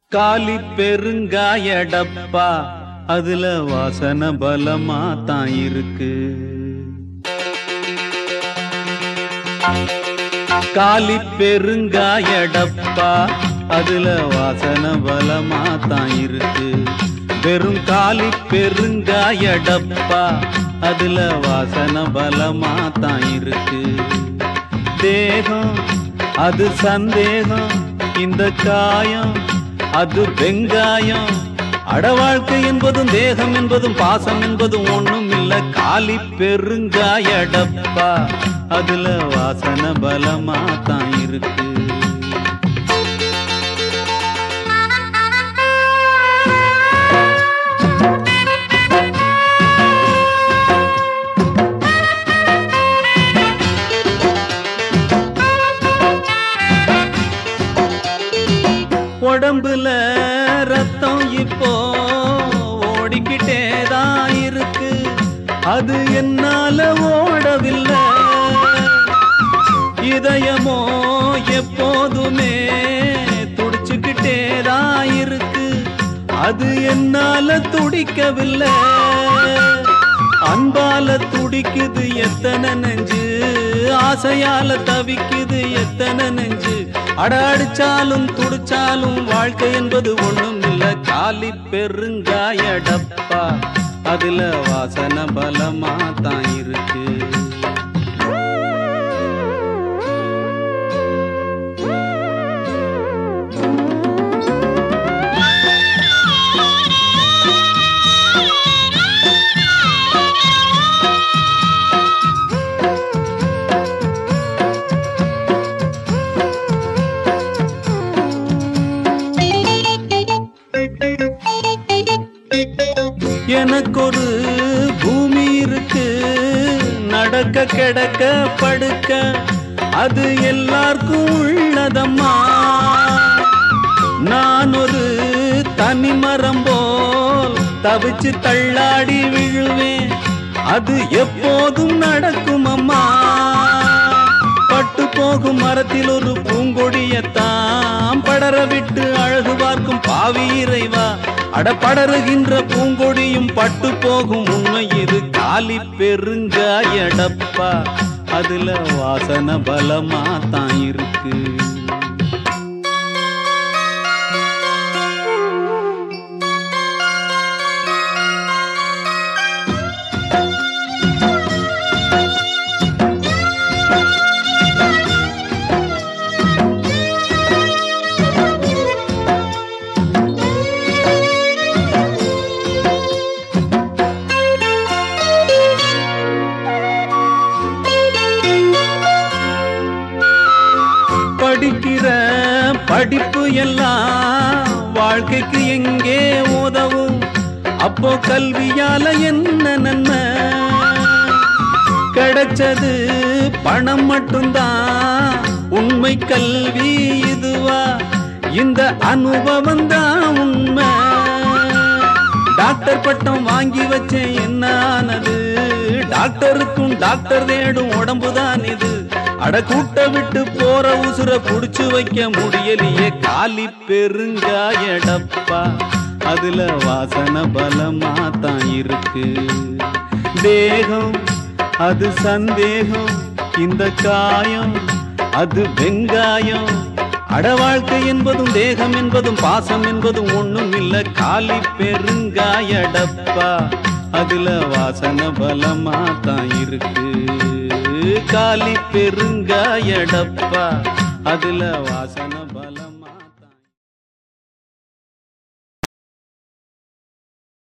காலி பெருங்காய டப்பா அதுல வாசன பலமா தான் இருக்கு காலி பெருங்காய டப்பா அதுல வாசன பலமா தான் இருக்கு வெறும் காலி பெருங்காய டப்பா அதுல வாசன பலமா தான் இருக்கு தேகம் அது சந்தேகம் இந்த காயம் அது வெங்காயம் அட வாழ்க்கை என்பதும் தேகம் என்பதும் பாசம் என்பதும் ஒண்ணும் இல்ல காலி பெருங்காய டப்பா அதுல வாசன பலமா தான் இருக்கு உடம்புல ரத்தம் இப்போ ஓடிக்கிட்டே தான் இருக்கு அது என்னால ஓடவில்லை இதயமோ எப்போதுமே துடிச்சுக்கிட்டே தான் இருக்கு அது என்னால துடிக்கவில்லை அன்பால துடிக்குது எத்தனை நெஞ்சு ஆசையால தவிக்குது எத்தனை நெஞ்சு அட அடிச்சாலும் துடிச்சாலும் வாழ்க்கை என்பது ஒண்ணும் இல்ல காலி பெருங்காய டப்பா அதுல வாசன பலமா தான் இருக்கு எனக்கொரு பூமி இருக்கு நடக்க கிடக்க படுக்க அது எல்லாருக்கும் உள்ளதம்மா நான் ஒரு தனி மரம் போல் தவிச்சு தள்ளாடி விழுவேன் அது எப்போதும் நடக்கும் அம்மா பட்டு போகும் மரத்தில் ஒரு பூங்கொடியத்தான் படர விட்டு அழகு பார்க்கும் பாவி இறைவா அட படருகின்ற பூங்கொடியும் பட்டு போகும் உண்மை இது காலி பெருங்காய டப்பா அதுல வாசன பலமா தான் இருக்கு படிக்கிற படிப்பு எல்லாம் வாழ்க்கைக்கு எங்கே உதவும் அப்போ கல்வியால என்ன நன்மை கிடைச்சது பணம் மட்டும்தான் உண்மை கல்வி இதுவா இந்த அனுபவம் தான் உண்மை டாக்டர் பட்டம் வாங்கி வச்சேன் என்ன ஆனது டாக்டருக்கும் டாக்டர் தேடும் உடம்புதான் இது அட கூட்ட விட்டு போற உசுர புடிச்சு வைக்க முடியலையே காலி பெருங்காய டப்பா அதுல வாசன பலமா தான் இருக்கு தேகம் அது சந்தேகம் இந்த காயம் அது வெங்காயம் அட வாழ்க்கை என்பதும் தேகம் என்பதும் பாசம் என்பதும் ஒண்ணும் இல்ல காலி பெருங்காய டப்பா அதுல வாசன பலமா தான் இருக்கு காலி பெருங்காய டப்பா அதுல வாசன பலம்